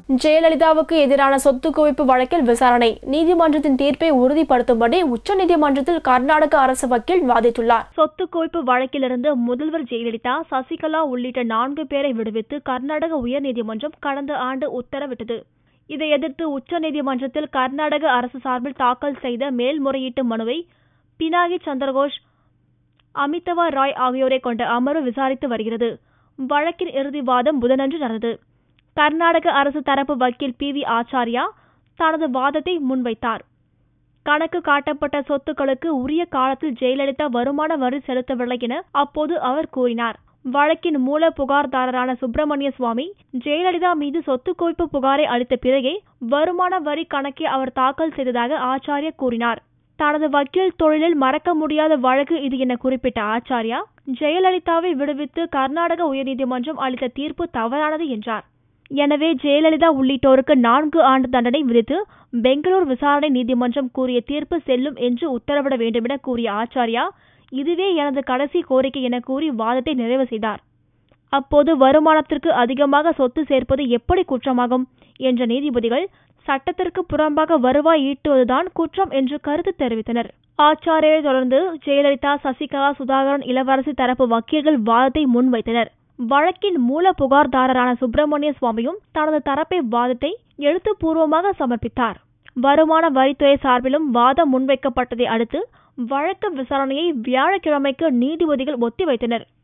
ஜெயலலிதாவுக்கு எதிரான சொத்து குவிப்பு வழக்கில் விசாரணை நீதிமன்றத்தின் தீர்ப்பை உறுதிப்படுத்தும்படி உச்சநீதிமன்றத்தில் கர்நாடக அரசு வக்கீல் வாதிட்டுள்ளார் சொத்து குவிப்பு வழக்கிலிருந்து முதல்வர் ஜெயலலிதா சசிகலா உள்ளிட்ட நான்கு பேரை விடுவித்து கர்நாடக உயர்நீதிமன்றம் கடந்த ஆண்டு உத்தரவிட்டது இதை எதிர்த்து உச்சநீதிமன்றத்தில் கர்நாடக அரசு சார்பில் தாக்கல் செய்த மேல்முறையீட்டு மனுவை பினாகி சந்திரகோஷ் அமிதவா ராய் ஆகியோரை கொண்ட அமர்வு விசாரித்து வருகிறது வழக்கின் இறுதி வாதம் புதனன்று நடந்தது கர்நாடக அரசு தரப்பு வக்கீல் பி வி ஆச்சாரியா தனது வாதத்தை முன்வைத்தார் கணக்கு காட்டப்பட்ட சொத்துக்களுக்கு உரிய காலத்தில் ஜெயலலிதா வருமான வரி செலுத்தவில்லை என அப்போது அவர் கூறினார் வழக்கின் மூல புகார்தாரரான சுப்பிரமணிய சுவாமி ஜெயலலிதா மீது சொத்து குவிப்பு புகாரை அளித்த பிறகே வருமான வரி கணக்கை அவர் தாக்கல் செய்ததாக ஆச்சாரியா கூறினார் தனது வக்கீல் தொழிலில் மறக்க முடியாத வழக்கு இது என குறிப்பிட்ட ஆச்சாரியா ஜெயலலிதாவை விடுவித்து கர்நாடக உயர்நீதிமன்றம் அளித்த தீர்ப்பு தவறானது என்றார் எனவே ஜெயலலிதா உள்ளிட்டோருக்கு நான்கு ஆண்டு தண்டனை விதித்து பெங்களூர் விசாரணை நீதிமன்றம் கூறிய தீர்ப்பு செல்லும் என்று உத்தரவிட வேண்டுமென கூறிய ஆச்சாரியா இதுவே எனது கடைசி கோரிக்கை என கூறி வாதத்தை நிறைவு செய்தார் அப்போது வருமானத்திற்கு அதிகமாக சொத்து சேர்ப்பது எப்படி குற்றமாகும் என்ற நீதிபதிகள் சட்டத்திற்கு புறம்பாக வருவாய் ஈட்டுவதுதான் குற்றம் என்று கருத்து தெரிவித்தனர் ஆச்சாரியை தொடர்ந்து ஜெயலலிதா சசிகலா சுதாகரன் இளவரசி தரப்பு வக்கீல்கள் வாதத்தை முன்வைத்தனர் வழக்கின் மூல புகார்தாரரான சுப்பிரமணிய சுவாமியும் தனது தரப்பை வாதத்தை எழுத்துப்பூர்வமாக சமர்ப்பித்தார் வருமான வரித்துறை சார்பிலும் வாதம் முன்வைக்கப்பட்டதை அடுத்து வழக்கு விசாரணையை வியாழக்கிழமைக்கு நீதிபதிகள் ஒத்திவைத்தனர்